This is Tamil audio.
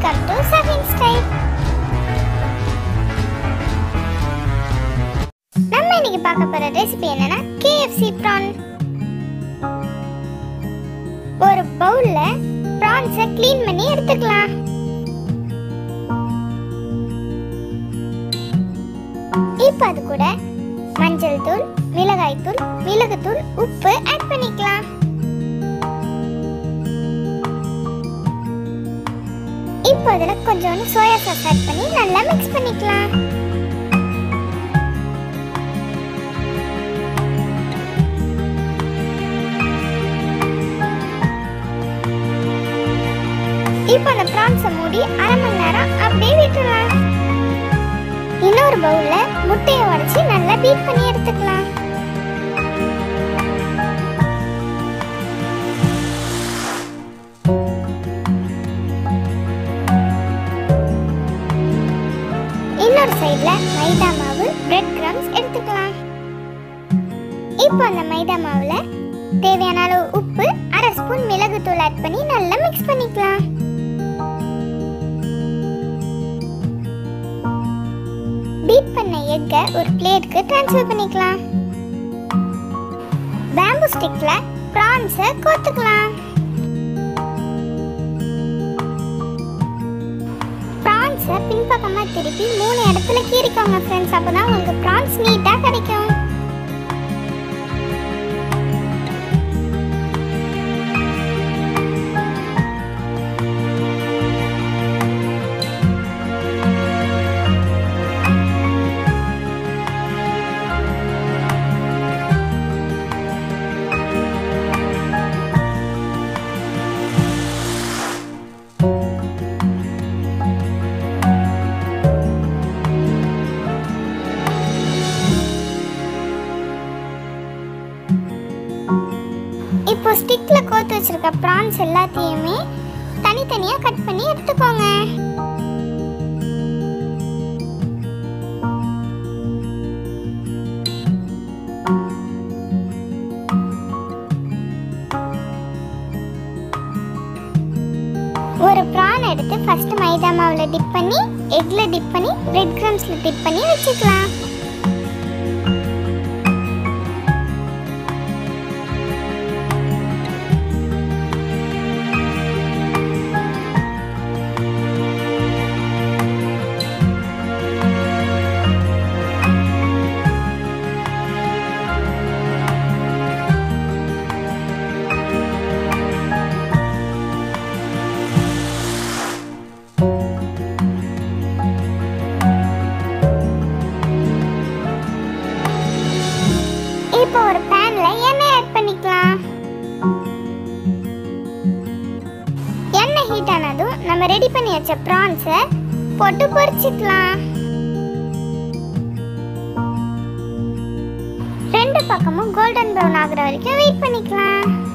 வெல்கம் டு சஃபின் ஸ்டைல் நம்ம இன்னைக்கு பார்க்க போற ரெசிபி என்னன்னா KFC prawn ஒரு பவுல்ல ப்ரான்ஸை க்ளீன் பண்ணி எடுத்துக்கலாம் இப்போ அது கூட மஞ்சள் தூள் மிளகாய் தூள் மிளகுத்தூள் உப்பு ஆட் பண்ணிக்கலாம் இப்போ அதில் கொஞ்சோண்டு சோயா சாஸ் ஆட் பண்ணி நல்லா மிக்ஸ் பண்ணிக்கலாம் இப்போ அந்த ப்ரான்ஸை மூடி அரை மணி நேரம் அப்படியே விட்டுடலாம் இன்னொரு பவுல்ல முட்டையை உடைச்சி நல்லா பீட் பண்ணி எடுத்துக்கலாம் இன்னொரு சைடுல மைதா மாவு பிரெட் கிரம்ஸ் எடுத்துக்கலாம் இப்போ அந்த மைதா மாவுல தேவையான அளவு உப்பு அரை ஸ்பூன் மிளகுத்தூள் ஆட் பண்ணி நல்லா மிக்ஸ் பண்ணிக்கலாம் பீட் பண்ண எக்கை ஒரு பிளேட்க்கு ட்ரான்ஸ்ஃபர் பண்ணிக்கலாம் பேம்பு ஸ்டிக்ல ப்ரான்ஸை கோத்துக்கலாம் ப்ரான்ஸை பின்பக்கமா திருப்பி மூணு இடத்துல கீறிக்கோங்க ஃப்ரெண்ட்ஸ் அப்பதான் உங்களுக்கு ப்ரான்ஸ் நீட்டா கிடைக்கும் இப்போ ஸ்டிக்ல கோத்து வச்சிருக்க ப்ரான்ஸ் எல்லாத்தையுமே தனித்தனியா கட் பண்ணி எடுத்துக்கோங்க ஒரு ப்ரான் எடுத்து ஃபர்ஸ்ட் மைதா மாவுல டிப் பண்ணி எக்ல டிப் பண்ணி பிரெட் கிரம்ஸ்ல டிப் பண்ணி வச்சுக்கலாம் இப்போ ஒரு பேன்ல எண்ணெய் ஆட் பண்ணிக்கலாம் எண்ணெய் ஹீட் ஆனதும் நம்ம ரெடி பண்ணி வச்ச ப்ரான்ஸை போட்டு பொரிச்சுக்கலாம் ரெண்டு பக்கமும் கோல்டன் ப்ரௌன் ஆகுற வரைக்கும் வெயிட் பண்ணிக்கலாம்